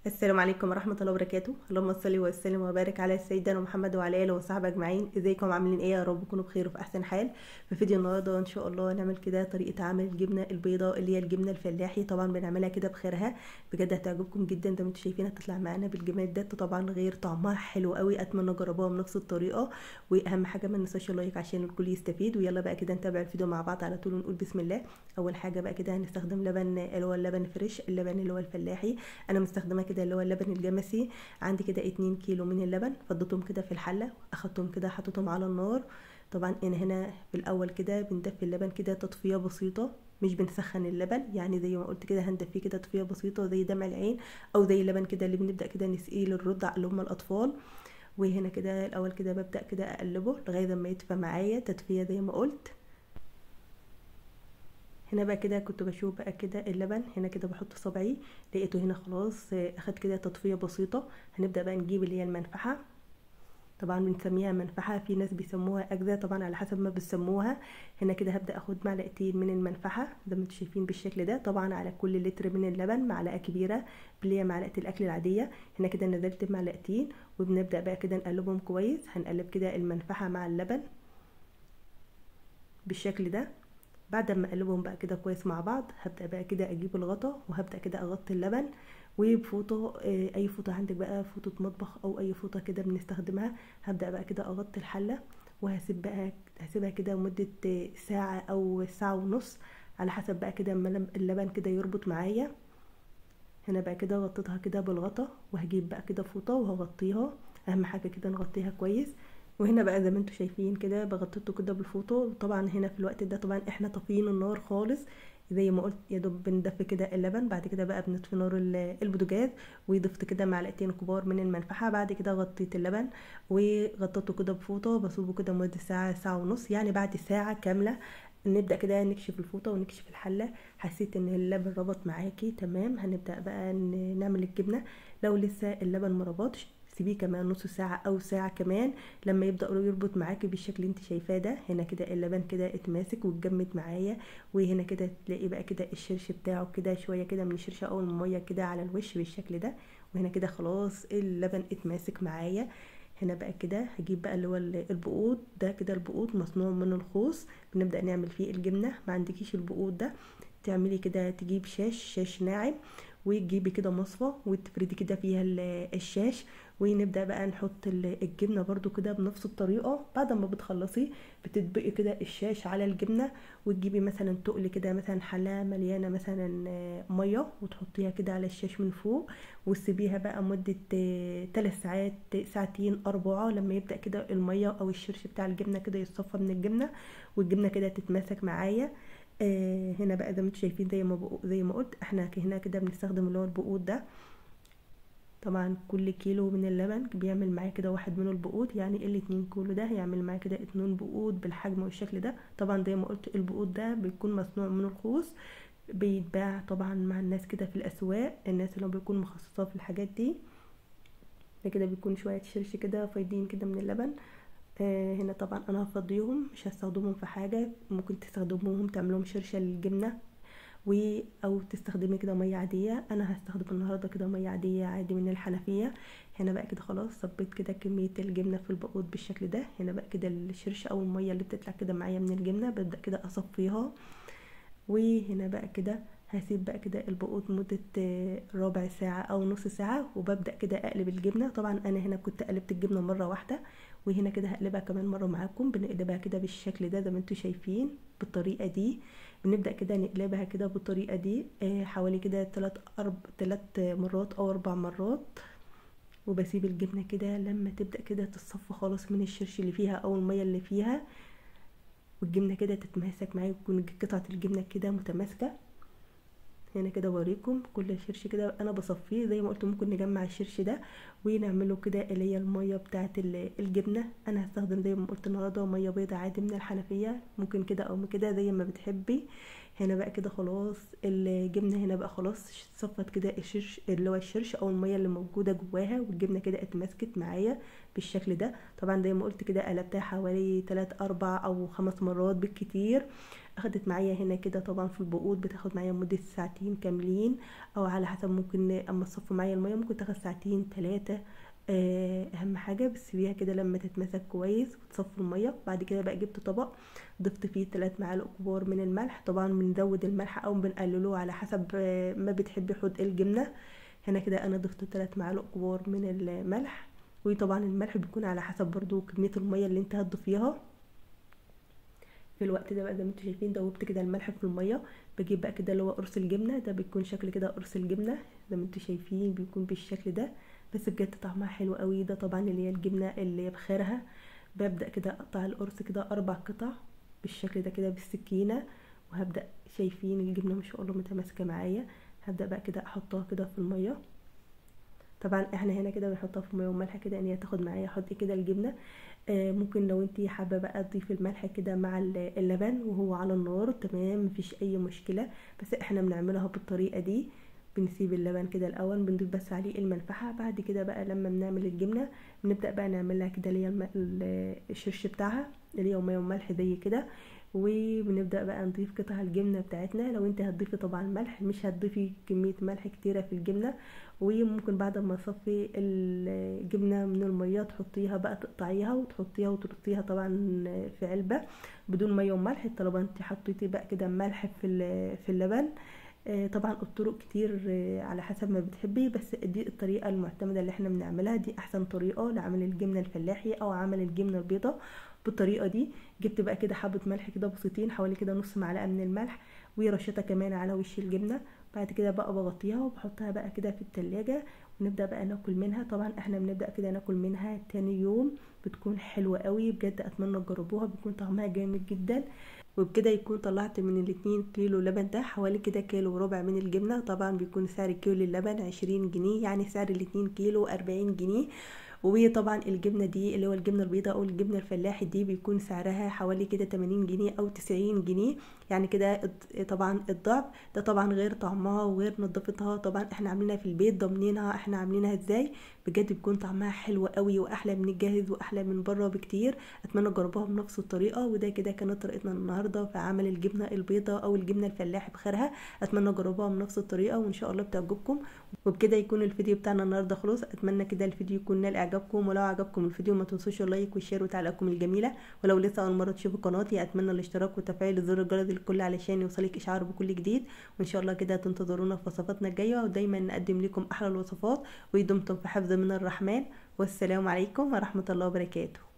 السلام عليكم ورحمة الله وبركاته اللهم صل وسلم وبارك على سيدنا محمد وعلى آله وصحبه أجمعين ازيكم عاملين ايه يا رب تكونوا بخير وفي أحسن حال في فيديو النهاردة إن شاء الله نعمل كده طريقة عمل الجبنة البيضاء اللي هي الجبنة الفلاحي طبعا بنعملها كده بخيرها بجد هتعجبكم جدا زي ما انتم شايفين هتطلع معانا بالجبنة ده طبعا غير طعمها حلو قوي أتمنى تجربوها بنفس الطريقة وأهم حاجة ما ننساش اللايك عشان الكل يستفيد ويلا بقى كده نتابع الفيديو مع بعض على طول ونقول بسم الله أول حاجة بقى كده هنستخدم لبن اللي هو اللبن فريش اللبن اللي هو الفلاحي أنا مستخدمة كده اللي هو اللبن الجمل الجمسي عندي كده اتنين كيلو من اللبن فضيتهم كده في الحله اخدتهم كده حطيتهم على النار طبعا انا هنا في الاول كده بندفي اللبن كده تطفيه بسيطه مش بنسخن اللبن يعني زي ما قلت كده هندفيه كده تطفيه بسيطه زي دمع العين او زي اللبن كده اللي بنبدا كده نسقيه للرضع اللي هم الاطفال وهنا كده الاول كده ببدا كده اقلبه لغايه ما يدفى معايا تدفيه زي ما قلت هنا بقى كده كنت بشوف بقى كده اللبن هنا كده بحط صبعي لقيته هنا خلاص اخد كده تطفيه بسيطه هنبدا بقى نجيب اللي هي المنفعه طبعا بنسميها منفعه في ناس بيسموها اجزاء طبعا على حسب ما بيسموها هنا كده هبدا اخد معلقتين من المنفعه زي ما انتم شايفين بالشكل ده طبعا على كل لتر من اللبن معلقه كبيره اللي هي معلقه الاكل العاديه هنا كده نزلت بمعلقتين وبنبدا بقى كده نقلبهم كويس هنقلب كده المنفعه مع اللبن بالشكل ده بعد ما اقلبهم بقى كده كويس مع بعض هبدا بقى كده اجيب الغطا وهبدا كده اغطي اللبن وبفوطه اي فوطه عندك بقى فوطه مطبخ او اي فوطه كده بنستخدمها هبدا بقى كده اغطي الحله وهسيب بقى هسيبها كده مده ساعه او ساعه ونص على حسب بقى كده اما اللبن كده يربط معايا هنا بقى كده غطيتها كده بالغطا وهجيب بقى كده فوطه وهغطيها اهم حاجه كده نغطيها كويس وهنا بقى زي ما انتم شايفين كده بغطيته كده بالفوطه طبعا هنا في الوقت ده طبعا احنا طافيين النار خالص زي ما قلت يا دوب بندفي كده اللبن بعد كده بقى بنطفي نار البوتاجاز وضفت كده معلقتين كبار من المنفعه بعد كده غطيت اللبن وغطيته كده بفوطه بسيبه كده مده ساعه ساعه ونص يعني بعد ساعه كامله نبدا كده نكشف الفوطه ونكشف الحله حسيت ان اللبن ربط معاكي تمام هنبدا بقى نعمل الجبنه لو لسه اللبن مربطش سيبيه كمان نص ساعة او ساعة كمان لما يبدأ يربط معاكي بالشكل اللي انت شايفاه ده هنا كده اللبن كده اتماسك واتجمد معايا وهنا كده تلاقي بقى كده الشرش بتاعه كده شوية كده من الشرشة او المية كده على الوش بالشكل ده وهنا كده خلاص اللبن اتماسك معايا هنا بقى كده هجيب بقى اللي هو البقود ده كده البقود مصنوع من الخوص بنبدأ نعمل فيه الجبنة ما عندكيش البقود ده تعملي كده تجيب شاش شاش ناعم وتجيبي كده مصفى وتفردي كده فيها الشاش ونبدا بقى نحط الجبنه برده كده بنفس الطريقه بعد ما بتخلصي بتطبقي كده الشاش على الجبنه وتجيبي مثلا تقل كده مثلا حله مليانه مثلا ميه وتحطيها كده على الشاش من فوق وتسيبيها بقى مده 3 ساعات ساعتين اربعه لما يبدا كده الميه او الشرش بتاع الجبنه كده يتصفى من الجبنه والجبنه كده تتماسك معايا آه هنا بقى زي ما انتم شايفين زي ما زي ما قلت احنا هنا كده بنستخدم اللي هو البقود ده طبعا كل كيلو من اللبن بيعمل معايا كده واحد من البقود يعني الاتنين كيلو ده هيعمل معايا كده اتنين بقود بالحجم والشكل ده طبعا زي ما قلت البقود ده بيكون مصنوع من الخوص بيتباع طبعا مع الناس كده في الاسواق الناس اللي بيكون مخصصة في الحاجات دي ده كده بيكون شوية شرش كده فايضين كده من اللبن آه هنا طبعا انا هفضيهم مش هستخدمهم في حاجة ممكن تستخدموهم تعملوهم شرشة للجبنة و او تستخدمي كده ميه عاديه انا هستخدم النهارده كده ميه عاديه عادي من الحنفيه هنا بقى كده خلاص صبيت كده كميه الجبنه في البقود بالشكل ده هنا بقى كده الشرش او الميه اللي بتطلع كده معايا من الجبنه ببدا كده اصفيها وهنا بقى كده هسيب بقى كده البقود مدة ربع ساعة أو نص ساعة وببدأ كده أقلب الجبنة طبعا أنا هنا كنت قلبت الجبنة مرة واحدة وهنا كده هقلبها كمان مرة معاكم بنقلبها كده بالشكل ده زي ما انتوا شايفين بالطريقة دي بنبدأ كده نقلبها كده بالطريقة دي حوالي كده تلات أرب تلات مرات أو أربع مرات وبسيب الجبنة كده لما تبدأ كده تتصفى خالص من الشرش اللي فيها أو المية اللي فيها والجبنة كده تتماسك معايا وتكون قطعة الجبنة كده متماسكة هنا كده بوريكم كل شرش كده انا بصفيه زي ما قلت ممكن نجمع الشرش ده ونعمله كده اللي هي الميه بتاعه الجبنه انا هستخدم زي ما قلت النهارده ميه بيضه عادي من الحنفيه ممكن كده او كده زي ما بتحبي هنا بقى كده خلاص الجبنه هنا بقى خلاص صفت كده الشرش اللي هو الشرش او الميه اللي موجوده جواها والجبنه كده اتمسكت معايا بالشكل ده طبعا زي ما قلت كده قلبتها حوالي 3 4 او 5 مرات بالكتير اخدت معايا هنا كده طبعا في البقود بتاخد معايا مده ساعتين كاملين او على حسب ممكن اما تصفوا معايا الميه ممكن تاخد ساعتين ثلاثه اهم حاجه بتسيبيها كده لما تتمسك كويس وتصفوا الميه بعد كده بقى جبت طبق ضفت فيه 3 معالق كبار من الملح طبعا بنزود الملح او بنقلله على حسب ما بتحبي حدق الجبنه هنا كده انا ضفت 3 معالق كبار من الملح وطبعا الملح بيكون على حسب برضو كميه الميه اللي انت هتضيفيها في الوقت ده بقى زي ما انتم شايفين دوبت كده الملح في الميه بجيب بقى كده اللي هو قرص الجبنه ده بيكون شكل كده قرص الجبنه زي ما انتم شايفين بيكون بالشكل ده بس بجد طعمها حلو قوي ده طبعا اللي هي الجبنه اللي بخيرها ببدا كده اقطع القرص كده اربع قطع بالشكل ده كده بالسكينه وهبدا شايفين الجبنه ما شاء الله متماسكه معايا هبدا بقى كده احطها كده في الميه طبعا احنا هنا كده بنحطها في ميه وملح كده ان هي تاخد معايا احط كده الجبنه آه ممكن لو انتي حابه بقى تضيفي الملح كده مع اللبن وهو على النار تمام مفيش اي مشكله بس احنا بنعملها بالطريقه دي بنسيب اللبن كده الاول بنضيف بس عليه المنفعه بعد كده بقى لما بنعمل الجبنه بنبدا بقى نعملها كده اللي هي الشرش بتاعها اللي هي ميه وملح زي كده وبنبدا بقى نضيف قطع الجبنه بتاعتنا لو انت هتضيفي طبعا ملح مش هتضيفي كميه ملح كتيره في الجبنه وممكن بعد ما تصفي الجبنه من الميه تحطيها بقى تقطعيها وتحطيها وترصيها طبعا في علبه بدون ميه وملح طالما انت حطيتي بقى كده ملح في في اللبن طبعا الطرق كتير على حسب ما بتحبي بس دي الطريقه المعتمده اللي احنا بنعملها دي احسن طريقه لعمل الجبنه الفلاحي او عمل الجبنه البيضاء بالطريقه دي جبت بقى كده حبه ملح كده بسيطين حوالي كده نص معلقه من الملح ورشتها كمان على وش الجبنه بعد كده بقى بغطيها وبحطها بقى كده في التلاجة ونبدا بقى ناكل منها طبعا احنا بنبدا كده ناكل منها تاني يوم بتكون حلوه قوي بجد اتمنى تجربوها بيكون طعمها جامد جدا وبكده يكون طلعت من الاتنين كيلو لبن ده حوالي كده كيلو وربع من الجبنه طبعا بيكون سعر كيلو اللبن عشرين جنيه يعني سعر الاتنين كيلو اربعين جنيه وطبعا الجبنه دي اللي هو الجبنه البيضاء او الجبنه الفلاحي دي بيكون سعرها حوالي كده 80 جنيه او 90 جنيه يعني كده طبعا الضعف ده طبعا غير طعمها وغير نظافتها طبعا احنا عاملينها في البيت ضامنينها احنا عاملينها ازاي بجد بيكون طعمها حلو قوي واحلى من الجاهز واحلى من بره بكتير اتمنى تجربوها بنفس الطريقه وده كده كانت طريقتنا النهارده في عمل الجبنه البيضاء او الجبنه الفلاحي بخيرها اتمنى تجربوها بنفس الطريقه وان شاء الله بتعجبكم وبكده يكون الفيديو بتاعنا النهارده خلص اتمنى كده الفيديو يكون نال اعجابكم ولو عجبكم الفيديو ما تنسوش اللايك والشير وتعليقاتكم الجميله ولو لسه اول مره تشوفوا قناتي اتمنى الاشتراك وتفعيل زر الجرس للكل علشان يوصلك اشعار بكل جديد وان شاء الله كده تنتظرونا في وصفاتنا الجايه ودايما نقدم لكم احلى الوصفات ودمتم في حفظ من الرحمن والسلام عليكم ورحمه الله وبركاته